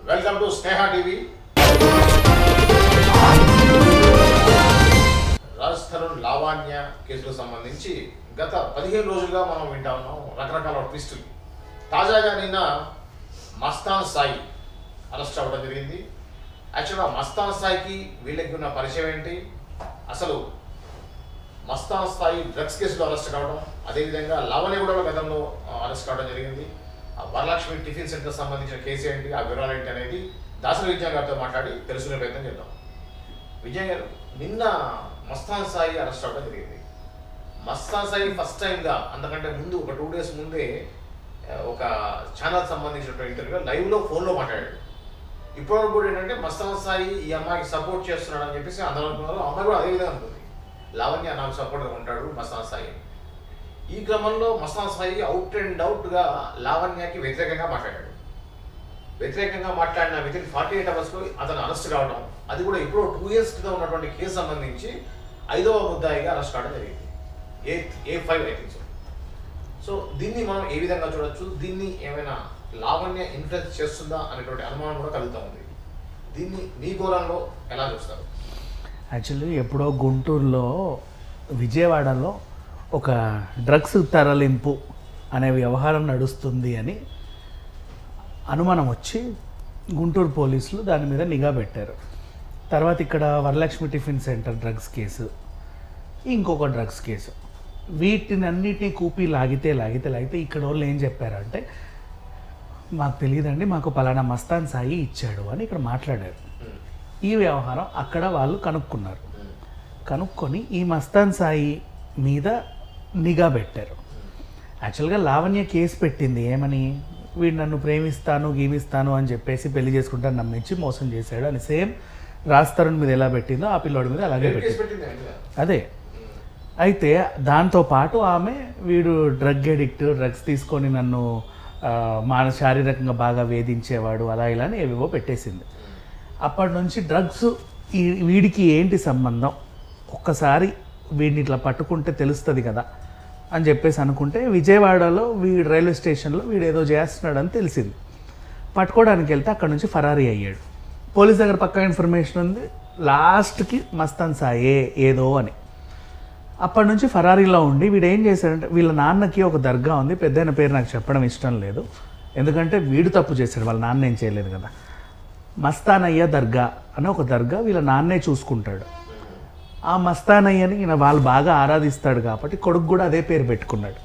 Welcome to Sneha TV Raj Tarun Lavanya కేసుకు సంబంధించి గత పదిహేను రోజులుగా మనం వింటా ఉన్నాం రకరకాల ట్విస్టులు తాజాగా నిన్న మస్తాన్ సాయి అరెస్ట్ అవ్వడం జరిగింది యాక్చువల్గా మస్తాన్ సాయికి వీళ్ళకి ఉన్న పరిచయం ఏంటి అసలు మస్తాన్ స్థాయి డ్రగ్స్ కేసులో అరెస్ట్ కావడం అదేవిధంగా లావణ్య కూడా గతంలో ఆ, అరెస్ట్ కావడం జరిగింది ఆ వరలక్ష్మి టిఫిన్ సెంటర్ సంబంధించిన కేసు ఏంటి ఆ వివరాలు ఏంటి అనేది దాసరి విజయ్ గారితో మాట్లాడి తెలుసుకునే ప్రయత్నం చేద్దాం విజయ్ గారు నిన్న మస్తాన్ సాయి అరెస్ట్ అవ్వడం జరిగింది మస్తాన్ సాయి ఫస్ట్ టైంగా అంతకంటే ముందు ఒక టూ డేస్ ముందే ఆ, ఒక ఛానల్ సంబంధించిన ఇంటర్వ్యూ లైవ్లో ఫోన్లో మాట్లాడాడు ఇప్పటివరకు కూడా ఏంటంటే మస్తాన్ సాయి ఈ అమ్మాయికి సపోర్ట్ చేస్తున్నాడు అని చెప్పేసి అందరూ అనుకున్నారు ఆ అమ్మాయి కూడా అదే విధంగా అనుకుంది లావణ్య నాకు సపోర్ట్గా ఉంటాడు మస్తాన్ సాయి ఈ క్రమంలో మస్తాన్ సాయి అవుట్ అండ్ అవుట్గా లావణ్యకి వ్యతిరేకంగా మాట్లాడాడు వ్యతిరేకంగా మాట్లాడిన విత్ ఇన్ ఫార్టీ ఎయిట్ అవర్స్లో అతను అరెస్ట్ కావడం అది కూడా ఇప్పుడు టూ ఇయర్స్ క్రితం ఉన్నటువంటి కేసు సంబంధించి ఐదవ ముద్దాయిగా అరెస్ట్ కావడం జరిగింది A A five I think so so దీన్ని మనం ఏ విధంగా చూడొచ్చు దీన్ని ఏమైనా లావణ్య ఇన్ఫ్లుయెన్స్ చేస్తుందా అనేటువంటి అనుమానం కూడా కలుగుతూ ఉంది దీన్ని మీ గోళంలో ఎలా చూస్తారు యాక్చువల్లీ ఎప్పుడో గుంటూరులో విజయవాడలో ఒక డ్రగ్స్ తరలింపు అనే వ్యవహారం నడుస్తుంది అని అనుమానం వచ్చి గుంటూరు పోలీసులు దాని మీద నిఘా పెట్టారు తర్వాత ఇక్కడ Varalakshmi tiffin centre drugs case ఇంకొక డ్రగ్స్ కేసు వీటినన్నిటిని కూపి లాగితే లాగితే లాగితే ఇక్కడ వాళ్ళు ఏం చెప్పారంటే మాకు తెలియదండి మాకు పలానా మస్తాన్ సాయి ఇచ్చాడు అని ఇక్కడ మాట్లాడారు ఈ వ్యవహారం అక్కడ వాళ్ళు కనుక్కున్నారు కనుక్కొని ఈ మస్తాన్ సాయి మీద నిఘా పెట్టారు యాక్చువల్గా లావణ్య కేసు పెట్టింది ఏమని వీడు నన్ను ప్రేమిస్తాను గీమిస్తాను అని చెప్పేసి పెళ్లి చేసుకుంటాను నమ్మించి మోసం చేశాడు అని సేమ్ రాస్తరుణ్ మీద ఎలా పెట్టిందో ఆ పిల్లోడి మీద అలాగే కేసు పెట్టింది పెట్టింది ఆయన మీద. అదే అయితే దాంతో పాటు ఆమె వీడు డ్రగ్ ఎడిక్ట్ డ్రగ్స్ తీసుకొని నన్ను ఆ, మాన శారీరకంగా బాగా వేధించేవాడు అలా ఇలా అని ఏవేవో పెట్టేసింది అప్పటి నుంచి డ్రగ్స్ ఈ వీడికి ఏంటి సంబంధం ఒక్కసారి వీడిని ఇట్లా పట్టుకుంటే తెలుస్తుంది కదా అని చెప్పేసి అనుకుంటే విజయవాడలో వీడు రైల్వే స్టేషన్లో వీడు ఏదో చేస్తున్నాడని తెలిసింది పట్టుకోవడానికి వెళ్తే అక్కడ నుంచి ఫరారీ అయ్యాడు పోలీస్ దగ్గర పక్కా ఇన్ఫర్మేషన్ ఉంది లాస్ట్కి మస్తాన్ సాయే ఏదో అని అప్పటి నుంచి ఫరారీలో ఉండి వీడు ఏం చేశాడంటే వీళ్ళ నాన్నకి ఒక దర్గా ఉంది పెద్దయిన పేరు నాకు చెప్పడం ఇష్టం లేదు ఎందుకంటే వీడు తప్పు చేశాడు వాళ్ళ నాన్న ఏం చేయలేదు కదా మస్తానయ్య దర్గా అని ఒక దర్గా వీళ్ళ నాన్నే చూసుకుంటాడు ఆ మస్తానయ్యని ఈయన వాళ్ళు బాగా ఆరాధిస్తాడు కాబట్టి కొడుకు కూడా అదే పేరు పెట్టుకున్నాడు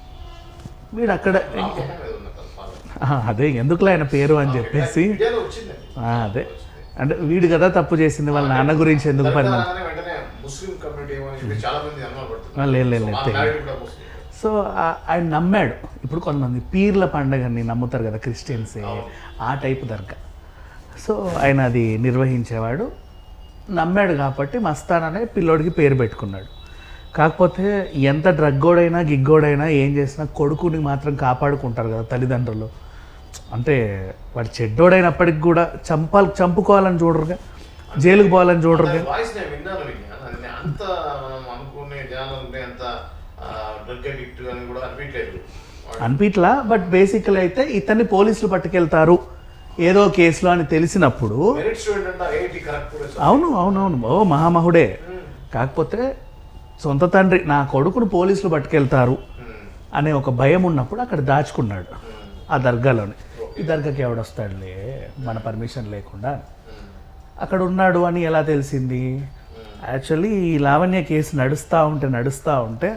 వీడు అక్కడ రామకృష్ణ మీద ఉన్న తత్వాలు. ఆ, అదే ఎందుకులే ఆయన పేరు అని చెప్పేసి మీడియాలో వచ్చిందండి ఆ, అదే అంటే వీడు కదా తప్పు చేసింది వాళ్ళ నాన్న గురించి ఎందుకు పని దర్గా అనగానే వెంటనే ముస్లిం కమ్యూనిటీ ఏమో అని చెప్పి చాలా మంది అనుమానం పడుతున్నారు లేదు లేదు సో మా లేదు married కూడా ముస్లిం. సో ఆ- ఆయన నమ్మాడు ఇప్పుడు కొంతమంది పీర్ల పండగని నమ్ముతారు కదా క్రిస్టియన్సే ఆ టైపు దర్గా సో ఆయన అది నిర్వహించేవాడు నమ్మాడు కాబట్టి మస్తాన్ అనే పిల్లోడికి పేరు పెట్టుకున్నాడు కాకపోతే ఎంత డ్రగ్గోడైనా గిగ్గోడైనా ఏం చేసినా కొడుకుని మాత్రం కాపాడుకుంటారు కదా తల్లిదండ్రులు అంటే వాడు చెడ్డోడైనప్పటికి కూడా చంపాలి చంపుకోవాలని చూడరుగా జైలుకు పోవాలని చూడరుగా దాని వాయిస్ నేను విన్నాను విజ్ఞాన్ అది నేను అంత మనం అనుకునే జనాలు అనుకునే అంత డ్రగ్ అడిక్ట్ అని కూడా అనిపించలేదు అనిపించలా బట్ బేసికల్ అయితే ఇతన్ని పోలీసులు పట్టుకెళ్తారు ఏదో కేసులో అని తెలిసినప్పుడు మెరిట్ స్టూడెంట్ అంట ఐఐటి కరెక్ట్ అవును అవునవును ఓ మహామహుడే కాకపోతే సొంత తండ్రి నా కొడుకును పోలీసులు పట్టుకెళ్తారు అనే ఒక భయం ఉన్నప్పుడు అక్కడ దాచుకున్నాడు ఆ దర్గాలోనే ఈ దర్గాకి ఎవడొస్తాడులే మన పర్మిషన్ లేకుండా అక్కడ ఉన్నాడు అని ఎలా తెలిసింది యాక్చువల్లీ ఈ లావణ్య కేసు నడుస్తూ ఉంటే నడుస్తూ ఉంటే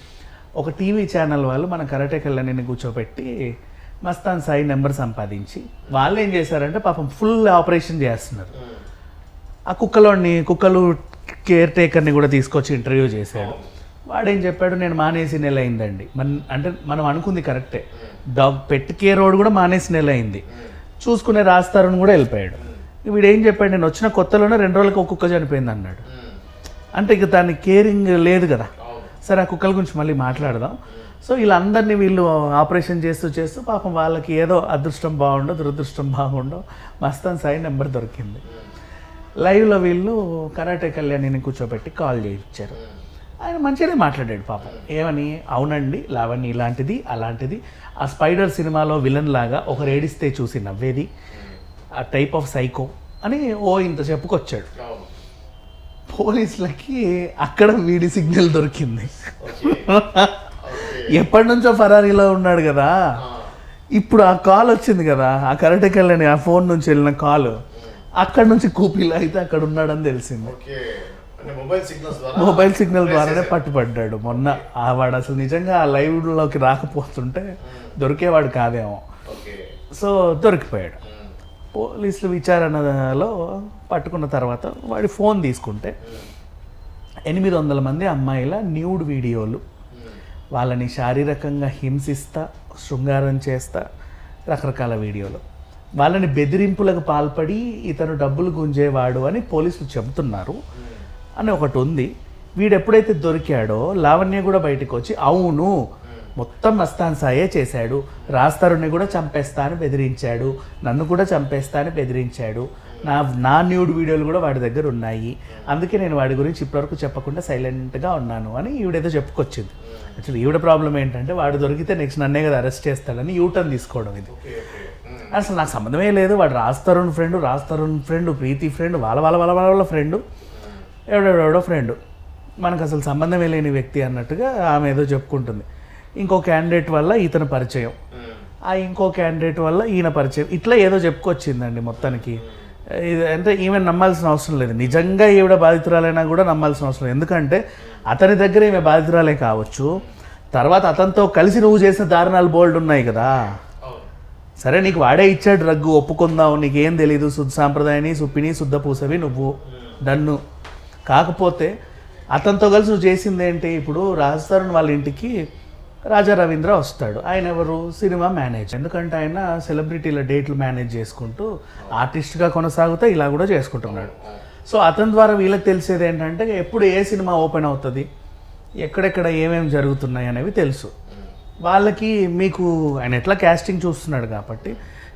ఒక టీవీ ఛానల్ వాళ్ళు మన కరాటే కళ్యాణిని కూర్చోబెట్టి మస్తాన్ సాయి నెంబర్ సంపాదించి వాళ్ళు ఏం చేశారంటే పాపం ఫుల్ ఆపరేషన్ చేస్తున్నారు ఆ కుక్కలోని కుక్కలు కేర్ టేకర్ని కూడా తీసుకొచ్చి ఇంటర్వ్యూ చేశాడు వాడేం చెప్పాడు నేను మానేసి నెల అయిందండి మన అంటే మనం అనుకుంది కరెక్టే డాగ్ పెట్ కేర్ రోడ్ కూడా మానేసి నెల అయింది చూసుకునే రాస్తారని కూడా వెళ్ళిపోయాడు వీడు ఏం చెప్పాడు నేను వచ్చిన కొత్తలోనే రెండు రోజులకు ఒక కుక్క చనిపోయింది అన్నాడు అంటే ఇక దాని కేరింగ్ లేదు కదా సరే ఆ కుక్కల గురించి మళ్ళీ మాట్లాడదాం సో వీళ్ళందరినీ వీళ్ళు ఆపరేషన్ చేస్తూ చేస్తూ పాపం వాళ్ళకి ఏదో అదృష్టం బాగుండో దురదృష్టం బాగుండో మస్తాన్ సాయి నెంబర్ దొరికింది లైవ్లో వీళ్ళు కరాటే కళ్యాణిని కూర్చోబెట్టి కాల్ చేయించారు ఆయన మంచిగానే మాట్లాడాడు పాపం ఏమని అవునండి లావణ్య ఇలాంటిది అలాంటిది ఆ స్పైడర్ సినిమాలో విలన్ లాగా ఒకరు ఏడిస్తే చూసి నవ్వేది ఆ టైప్ ఆఫ్ సైకో అని ఓ ఇంత చెప్పుకొచ్చాడు అవును పోలీసులకి అక్కడ వీడి సిగ్నల్ దొరికింది ఓకే ఎప్పటి నుంచో ఫరారీలో ఉన్నాడు కదా ఆ, ఇప్పుడు ఆ కాల్ వచ్చింది కదా ఆ కరెక్ట్కి వెళ్ళని ఆ ఫోన్ నుంచి వెళ్ళిన కాల్ అక్కడ నుంచి కూపీలు అయితే అక్కడ ఉన్నాడని తెలిసింది ఓకే అంటే మొబైల్ సిగ్నల్స్ ద్వారా మొబైల్ సిగ్నల్ ద్వారానే పట్టుబడ్డాడు మొన్న ఆ వాడు అసలు నిజంగా ఆ లైవ్లోకి రాకపోతుంటే దొరికేవాడు కాదేమో ఓకే సో దొరికిపోయాడు ఉమ్, పోలీసులు విచారణలో పట్టుకున్న తర్వాత వాడి ఫోన్ తీసుకుంటే ఎనిమిది వందల మంది అమ్మాయిల న్యూడ్ వీడియోలు ఉమ్, వాళ్ళని శారీరకంగా హింసిస్తా శృంగారం చేస్తా రకరకాల వీడియోలు వాళ్ళని బెదిరింపులకు పాల్పడి ఇతను డబ్బులు గుంజేవాడు అని పోలీసులు చెబుతున్నారు ఉమ్, అని ఒకటి ఉంది వీడు ఎప్పుడైతే దొరికాడో లావణ్య కూడా బయటకు వచ్చి అవును మొత్తం మస్తాన్ సాయే చేశాడు రాస్తారుని కూడా చంపేస్తా అని బెదిరించాడు నన్ను కూడా చంపేస్తా అని బెదిరించాడు నా నా న్యూడ్ వీడియోలు కూడా వాడి దగ్గర ఉన్నాయి అందుకే నేను వాడి గురించి ఇప్పటివరకు చెప్పకుండా సైలెంట్గా ఉన్నాను అని ఈవిడేదో చెప్పుకొచ్చింది యాక్చువల్లీ ఈవిడ ప్రాబ్లం ఏంటంటే వాడు దొరికితే నెక్స్ట్ నన్నే కదా అరెస్ట్ చేస్తాడని యూటర్న్ తీసుకోవడం ఇది ఓకే ఓకే ఉమ్, అసలు నాకు సంబంధమే లేదు వాడు రాస్తరుణ్ ఫ్రెండ్ రాస్తరుణ్ ఫ్రెండ్ ప్రీతి ఫ్రెండ్ వాళ్ళ వాళ్ళ వాళ్ళ వాళ్ళ ఫ్రెండ్ ఎవడెవడెవడో ఫ్రెండ్ మనకు అసలు సంబంధమే లేని వ్యక్తి అన్నట్టుగా ఆమె ఏదో చెప్పుకుంటుంది ఇంకో క్యాండిడేట్ వల్ల ఇతను పరిచయం ఉమ్, ఆ ఇంకో క్యాండిడేట్ వల్ల ఈయన పరిచయం ఇట్లా ఏదో చెప్పుకొచ్చిందండి మొత్తానికి ఇది అంటే ఈమె నమ్మాల్సిన అవసరం లేదు నిజంగా ఈవిడ బాధితురాలైనా కూడా నమ్మాల్సిన అవసరం లేదు ఎందుకంటే అతని దగ్గర ఈమె బాధితురాలే కావచ్చు తర్వాత అతనితో కలిసి నువ్వు చేసిన దారుణాలు బోల్డ్ ఉన్నాయి కదా అవును సరే నీకు వాడే ఇచ్చాడు డ్రగ్ ఒప్పుకుందాం నీకేం తెలీదు శుద్ధ సాంప్రదాయని సుప్పిని శుద్ధ పూసవి నువ్వు డన్ను కాకపోతే అతనితో కలిసి నువ్వు చేసింది ఏంటి ఇప్పుడు రాజస్థాన్ వాళ్ళ ఇంటికి రాజా రవీంద్ర వస్తాడు ఆయన ఎవరు సినిమా మేనేజ్ ఎందుకంటే ఆయన సెలబ్రిటీల డేట్లు మేనేజ్ చేసుకుంటూ ఆర్టిస్ట్గా కొనసాగుతూ ఇలా కూడా చేసుకుంటున్నాడు సో అతని ద్వారా వీళ్ళకి తెలిసేది ఏంటంటే ఎప్పుడు ఏ సినిమా ఓపెన్ అవుతుంది ఎక్కడెక్కడ ఏమేమి జరుగుతున్నాయి అనేవి తెలుసు వాళ్ళకి మీకు ఆయన ఎట్లా క్యాస్టింగ్ చూస్తున్నాడు కాబట్టి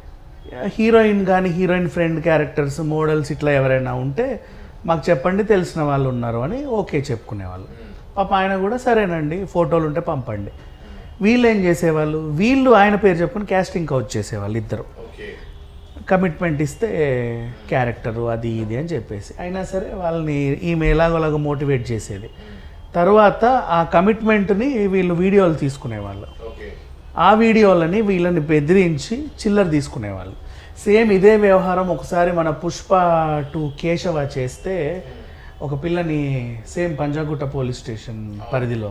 హీరోయిన్ కానీ హీరోయిన్ ఫ్రెండ్ క్యారెక్టర్స్ మోడల్స్ ఇట్లా ఎవరైనా ఉంటే మాకు చెప్పండి తెలిసిన వాళ్ళు ఉన్నారు అని ఓకే చెప్పుకునేవాళ్ళు పాప ఆయన కూడా సరేనండి ఫోటోలు ఉంటే పంపండి వీళ్ళు ఏం చేసేవాళ్ళు వీళ్ళు ఆయన పేరు చెప్పుకొని క్యాస్టింగ్ కౌచ్ చేసేవాళ్ళు ఇద్దరు ఓకే కమిట్మెంట్ ఇస్తే క్యారెక్టరు అది ఇది అని చెప్పేసి అయినా సరే వాళ్ళని ఈమె ఎలాగోలాగో మోటివేట్ చేసేది తర్వాత ఆ కమిట్మెంట్ని వీళ్ళు వీడియోలు తీసుకునేవాళ్ళు ఓకే ఆ వీడియోలని వీళ్ళని బెదిరించి చిల్లర తీసుకునేవాళ్ళు సేమ్ ఇదే వ్యవహారం ఒకసారి మన పుష్ప టు కేశవ చేస్తే ఒక పిల్లని సేమ్ పంజాగుట్ట పోలీస్ స్టేషన్ పరిధిలో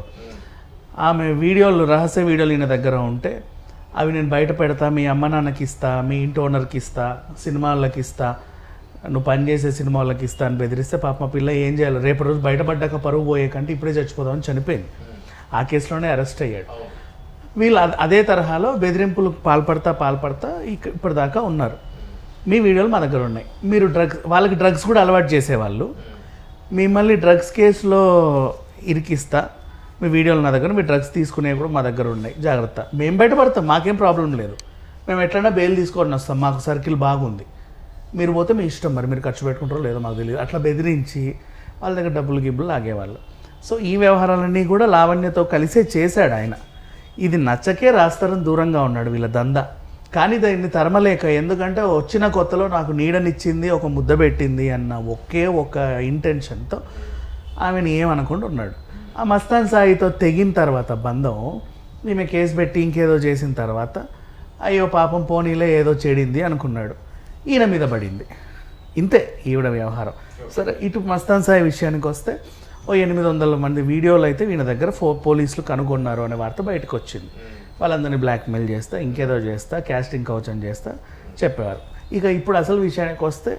ఆమె వీడియోలు రహస్య వీడియోలు ఈయన దగ్గర ఉంటే అవి నేను బయట పెడతా మీ అమ్మ నాన్నకి ఇస్తా మీ ఇంటి ఓనర్కి ఇస్తా సినిమాలకి ఇస్తా నువ్వు పనిచేసే సినిమా వాళ్ళకి ఇస్తా అని బెదిరిస్తే పాప మా పిల్ల ఏం చేయాలి రేపు రోజు బయటపడ్డాక పరువు పోయే కంటే ఇప్పుడే చచ్చిపోదామని చనిపోయింది ఆ కేసులోనే అరెస్ట్ అయ్యాడు అవును వీళ్ళు అద- అదే తరహాలో బెదిరింపులకు పాల్పడతా పాల్పడతా ఇక ఇప్పటిదాకా ఉన్నారు మీ వీడియోలు మా దగ్గర ఉన్నాయి మీరు డ్రగ్స్ వాళ్ళకి డ్రగ్స్ కూడా అలవాటు చేసేవాళ్ళు మిమ్మల్ని డ్రగ్స్ కేసులో ఇరికిస్తా మీ వీడియోలు నా దగ్గర మీ డ్రగ్స్ తీసుకునేవి కూడా మా దగ్గర ఉన్నాయి జాగ్రత్త మేము బయటపడతాం మాకేం ప్రాబ్లం లేదు మేము ఎట్లైనా బెయిల్ తీసుకొని వస్తాం మాకు సర్కిల్ బాగుంది మీరు పోతే మీ ఇష్టం మరి మీరు ఖర్చు పెట్టుకుంటారో లేదో మాకు తెలియదు అట్లా బెదిరించి వాళ్ళ దగ్గర డబ్బులు గిబ్బులు లాగేవాళ్ళు సో ఈ వ్యవహారాలన్నీ కూడా లావణ్యతో కలిసే చేశాడు ఆయన ఇది నచ్చకే రాస్తారని దూరంగా ఉన్నాడు వీళ్ళ దందా కానీ దాన్ని తరమలేక ఎందుకంటే వచ్చిన కొత్తలో నాకు నీడనిచ్చింది ఒక ముద్ద పెట్టింది అన్న ఒకే ఒక ఇంటెన్షన్తో ఆమెను ఏమనకుండా ఉన్నాడు ఆ మస్తాన్ సాయితో తెగిన తర్వాత బంధం ఈమె కేసు పెట్టి ఇంకేదో చేసిన తర్వాత అయ్యో పాపం పోనీలే ఏదో చెడింది అనుకున్నాడు ఈయన మీద పడింది ఇంతే ఈవిడ వ్యవహారం సరే ఇటు మస్తాన్ సాయి విషయానికి వస్తే ఓ ఎనిమిది వందల మంది వీడియోలు అయితే వీళ్ళ దగ్గర ఫో పోలీసులు కనుగొన్నారు అనే వార్త బయటకు వచ్చింది వాళ్ళందరినీ బ్లాక్మెయిల్ చేస్తా ఇంకేదో చేస్తా క్యాస్టింగ్ కౌచం చేస్తా చెప్పేవారు ఇక ఇప్పుడు అసలు విషయానికి వస్తే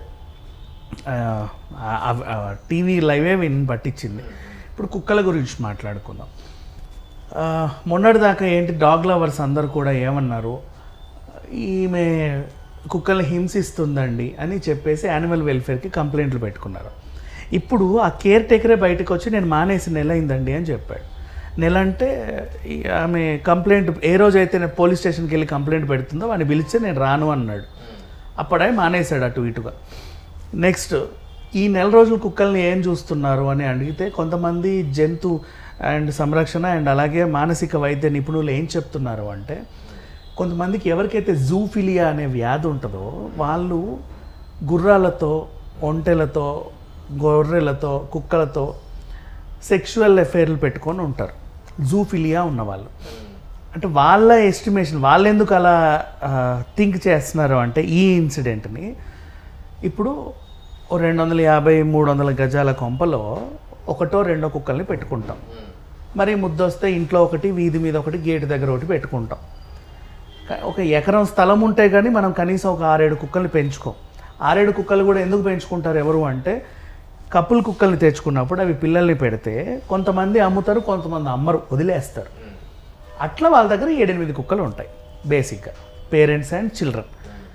టీవీ లైవే విని పట్టించింది ఇప్పుడు కుక్కల గురించి మాట్లాడుకుందాం ఆ, మొన్నటిదాకా ఏంటి డాగ్ లవర్స్ అందరు కూడా ఏమన్నారు ఈమె కుక్కల్ని హింసిస్తుందండి అని చెప్పేసి యానిమల్ వెల్ఫేర్కి కంప్లైంట్లు పెట్టుకున్నారు ఇప్పుడు ఆ కేర్ టేకరే బయటకు వచ్చి నేను మానేసి నెల అయిందండి అని చెప్పాడు నెల అంటే ఈ ఆమె కంప్లైంట్ ఏ రోజైతే నేను పోలీస్ స్టేషన్కి వెళ్ళి కంప్లైంట్ పెడుతుందో వాడిని పిలిస్తే నేను రాను అన్నాడు అప్పుడే మానేశాడు అటు ఇటుగా నెక్స్ట్ ఈ నెల రోజులు కుక్కల్ని ఏం చూస్తున్నారు అని అడిగితే కొంతమంది జంతు అండ్ సంరక్షణ అండ్ అలాగే మానసిక వైద్య నిపుణులు ఏం చెప్తున్నారు అంటే కొంతమందికి ఎవరికైతే జూఫిలియా అనే వ్యాధి ఉంటుందో వాళ్ళు గుర్రాలతో ఒంటెలతో గొర్రెలతో కుక్కలతో సెక్షువల్ అఫేర్లు పెట్టుకొని ఉంటారు జూఫిలియా ఉన్నవాళ్ళు అంటే వాళ్ళ ఎస్టిమేషన్ వాళ్ళు ఎందుకు అలా థింక్ చేస్తున్నారు అంటే ఈ ఇన్సిడెంట్ని ఇప్పుడు ఓ రెండు వందల యాభై మూడు వందల గజాల కొంపలో ఒకటో రెండో కుక్కల్ని పెట్టుకుంటాం మరి ముద్దొస్తే ఇంట్లో ఒకటి వీధి మీద ఒకటి గేటు దగ్గర ఒకటి పెట్టుకుంటాం కా- ఒక ఎకరం స్థలం ఉంటే కానీ మనం కనీసం ఒక ఆరేడు కుక్కల్ని పెంచుకోం ఆరేడు కుక్కలు కూడా ఎందుకు పెంచుకుంటారు ఎవరు అంటే కప్పుల్ కుక్కల్ని తెచ్చుకున్నప్పుడు అవి పిల్లల్ని పెడితే కొంతమంది అమ్ముతారు కొంతమంది అమ్మరు వదిలేస్తారు అట్లా వాళ్ళ దగ్గర ఏడెనిమిది కుక్కలు ఉంటాయి బేసిక్గా పేరెంట్స్ అండ్ చిల్డ్రన్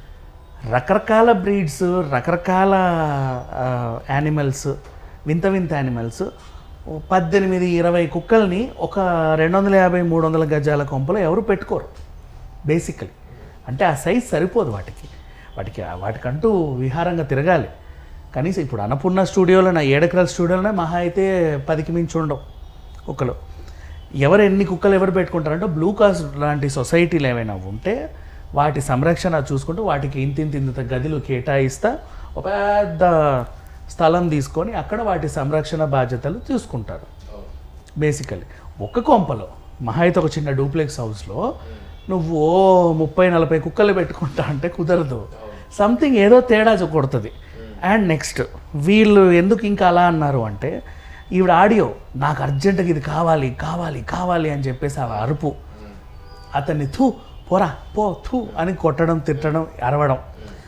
రకరకాల బ్రీడ్స్ రకరకాల యానిమల్స్ వింత వింత యానిమల్స్ పద్దెనిమిది ఇరవై కుక్కల్ని ఒక రెండు వందల యాభై మూడు వందల గజాల కొంపలో ఎవరు పెట్టుకోరు బేసికలీ అంటే ఆ సైజ్ సరిపోదు వాటికి వాటికి వాటికంటూ విహారంగా తిరగాలి కనీసం ఇప్పుడు అన్నపూర్ణ స్టూడియోలో నా ఏడెకరాల స్టూడియోలోనే మహా అయితే పదికి మించి ఉండవు కుక్కలు ఎవరు ఎన్ని కుక్కలు ఎవరు పెట్టుకుంటారంటే బ్లూ కాస్ లాంటి సొసైటీలు ఏమైనా ఉంటే వాటి సంరక్షణ చూసుకుంటూ వాటికి ఇంత ఇంత ఇంత గదిలు కేటాయిస్తా ఒక పెద్ద స్థలం తీసుకొని అక్కడ వాటి సంరక్షణ బాధ్యతలు తీసుకుంటారు బేసికలీ ఒక్క కొంపలో మహా అయితే ఒక చిన్న డూప్లెక్స్ హౌస్లో నువ్వు ఓ ముప్పై నలభై కుక్కలు పెట్టుకుంటా అంటే కుదరదు సంథింగ్ ఏదో తేడా చూ- కొడుతుంది అండ్ నెక్స్ట్ వీళ్ళు ఎందుకు ఇంకా అలా అన్నారు అంటే ఈవిడ ఆడియో నాకు అర్జెంటుగా ఇది కావాలి కావాలి కావాలి అని చెప్పేసి ఆ అరుపు అతన్ని థూ పోరా పో థూ అని కొట్టడం తిట్టడం అరవడం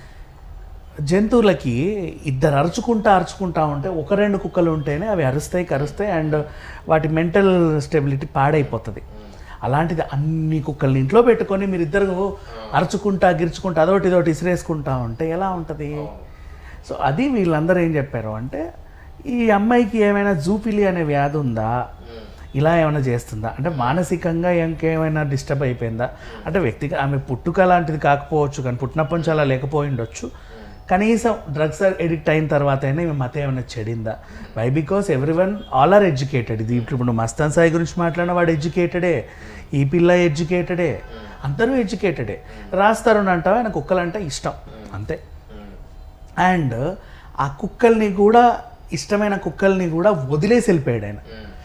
జంతువులకి ఇద్దరు అరుచుకుంటా అరుచుకుంటా ఉంటే ఒక రెండు కుక్కలు ఉంటేనే అవి అరుస్తాయి కరుస్తాయి అండ్ వాటి మెంటల్ స్టెబిలిటీ పాడైపోతుంది అలాంటిది అన్ని కుక్కల్ని ఇంట్లో పెట్టుకొని మీరు ఇద్దరు అరుచుకుంటా గిరుచుకుంటా అదొకటి ఇదొకటి ఇసిరేసుకుంటా ఉంటే ఎలా ఉంటుంది సో అది వీళ్ళందరూ ఏం చెప్పారు అంటే ఈ అమ్మాయికి ఏమైనా జూపిలి అనే వ్యాధి ఉందా ఇలా ఏమైనా చేస్తుందా అంటే మానసికంగా ఇంకేమైనా డిస్టర్బ్ అయిపోయిందా అంటే వ్యక్తిగత ఆమె పుట్టుక లాంటిది కాకపోవచ్చు కానీ పుట్టినప్పటి నుంచి అలా లేకపోయి ఉండొచ్చు కనీసం డ్రగ్స్ ఎడిక్ట్ అయిన తర్వాత అయినా ఈమె మతం ఏమైనా చెడిందా why because every one all are educated ఇది ఇప్పుడు నువ్వు మస్తాన్ సాయి గురించి మాట్లాడిన వాడు ఎడ్యుకేటెడే ఈ పిల్ల ఎడ్యుకేటెడే అందరూ ఎడ్యుకేటెడే రాస్తారు అని అంటావా ఆయన కుక్కలంటే ఇష్టం అంతే అండ్ ఆ కుక్కల్ని కూడా ఇష్టమైన కుక్కల్ని కూడా వదిలేసి వెళ్ళిపోయాడు ఆయన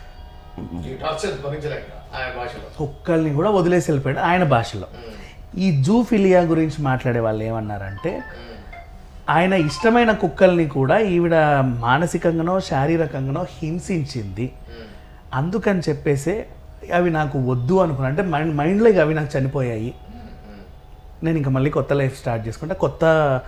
ఈ టార్చర్ భరించలేక ఆయన భాషలో కుక్కల్ని కూడా వదిలేసి వెళ్ళిపోయాడు ఆయన భాషలో ఈ జూఫిలియా గురించి మాట్లాడే వాళ్ళు ఏమన్నారంటే ఆయన ఇష్టమైన కుక్కల్ని కూడా ఈవిడ మానసికంగానో శారీరకంగానో హింసించింది అందుకని చెప్పేసే అవి నాకు వద్దు అనుకున్నా అంటే మైండ్ మైండ్లో ఇక అవి నాకు చనిపోయాయి నేను ఇంకా మళ్ళీ కొత్త లైఫ్ స్టార్ట్ చేసుకుంటా కొత్త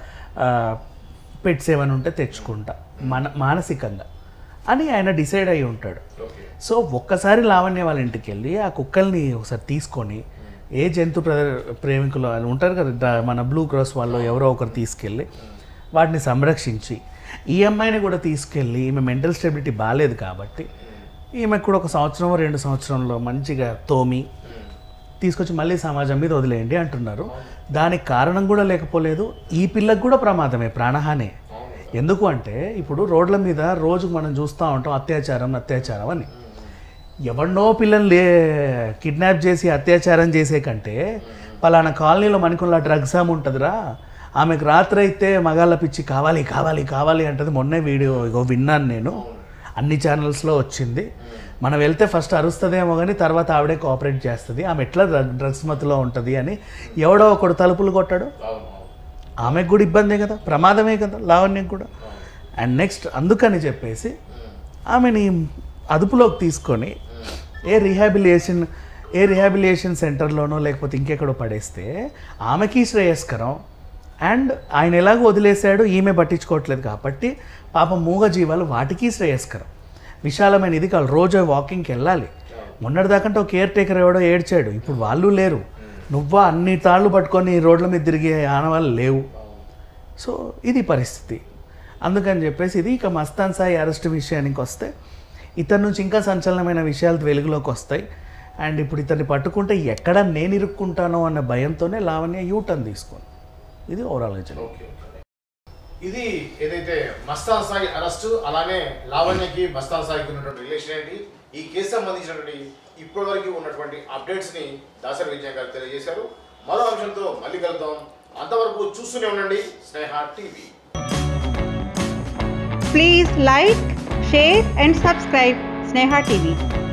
పెట్స్ ఏమైనా ఉంటే తెచ్చుకుంటా మన మానసికంగా అని ఆయన డిసైడ్ అయి ఉంటాడు ఓకే సో ఒక్కసారి లావణ్య వాళ్ళ ఇంటికి వెళ్ళి ఆ కుక్కల్ని ఒకసారి తీసుకొని ఏ జంతు ప్ర ప్రేమికులు వాళ్ళు ఉంటారు కదా ద- మన బ్లూ క్రాస్ వాళ్ళు ఎవరో ఒకరు తీసుకెళ్ళి వాటిని సంరక్షించి ఈ అమ్మాయిని కూడా తీసుకెళ్ళి ఈమె మెంటల్ స్టెబిలిటీ బాగాలేదు కాబట్టి ఈమెకు కూడా ఒక సంవత్సరం రెండు సంవత్సరంలో మంచిగా తోమి తీసుకొచ్చి మళ్ళీ సమాజం మీద వదిలేయండి అంటున్నారు దానికి కారణం కూడా లేకపోలేదు ఈ పిల్లకు కూడా ప్రమాదమే ప్రాణహాని ఎందుకు అంటే ఇప్పుడు రోడ్ల మీద రోజుకు మనం చూస్తూ ఉంటాం అత్యాచారం అత్యాచారం అని ఎవరినో పిల్లల్ని లే కిడ్నాప్ చేసి అత్యాచారం చేసే కంటే పలానా కాలనీలో మనకున్న డ్రగ్స్ ఆమె ఉంటుందిరా ఆమెకు రాత్రి అయితే మగాళ్ళ పిచ్చి కావాలి కావాలి కావాలి అంటది మొన్నే వీడియో ఇగో విన్నాను నేను అన్ని ఛానల్స్లో వచ్చింది మనం వెళ్తే ఫస్ట్ అరుస్తుందేమో కానీ తర్వాత ఆవిడే కోఆపరేట్ చేస్తుంది ఆమె ఎట్లా డ్రగ్ డ్రగ్స్ మత్తులో ఉంటుంది అని ఎవడో ఒకడు తలుపులు కొట్టాడు అవును అవును ఆమెకు కూడా ఇబ్బందే కదా ప్రమాదమే కదా లావణ్యం కూడా అండ్ నెక్స్ట్ అందుకని చెప్పేసి ఆమెని అదుపులోకి తీసుకొని ఏ రిహాబిలియేషన్ ఏ రిహాబిలియేషన్ సెంటర్లోనో లేకపోతే ఇంకెక్కడో పడేస్తే ఆమెకి శ్రేయస్కరం అండ్ ఆయన ఎలాగో వదిలేశాడు ఈమె పట్టించుకోవట్లేదు కాబట్టి పాపం మూగ జీవాలు వాటికి శ్రేయస్కరం విశాలమైన ఇది కాదు రోజు వాకింగ్కి వెళ్ళాలి మొన్నటిదాకంటే ఒక కేర్ టేకర్ ఎవడో ఏడ్చాడు ఇప్పుడు వాళ్ళు లేరు నువ్వా అన్ని తాళ్ళు పట్టుకొని రోడ్ల మీద తిరిగే ఆనవాళ్ళు లేవు సో ఇది పరిస్థితి అందుకని చెప్పేసి ఇది ఇక మస్తాన్ సాయి అరెస్ట్ విషయానికి వస్తే ఇతని నుంచి ఇంకా సంచలనమైన విషయాలు వెలుగులోకి వస్తాయి అండ్ ఇప్పుడు ఇతన్ని పట్టుకుంటే ఎక్కడ నేను ఇరుక్కుంటానో అన్న భయంతోనే లావణ్య యూటర్న్ తీసుకుంది ఇది ఓవరాల్గా జరిగింది ఓకే ఓకే. ఇది ఏదైతే మస్తాన్ సాయి అరెస్ట్ అలానే లావణ్యకి మస్తాన్ సాయికి ఉన్నటువంటి రిలేషన్ ఏంటి ఈ కేసు సంబంధించినటువంటి ఇప్పటి వరకు ఉన్నటువంటి అప్డేట్స్ ని దాసరి విజయ్ గారు తెలియజేశారు మరో అంశంతో మళ్ళీ కలుద్దాం అంతవరకు చూస్తూనే ఉండండి Sneha TV Please like, share and subscribe Sneha TV.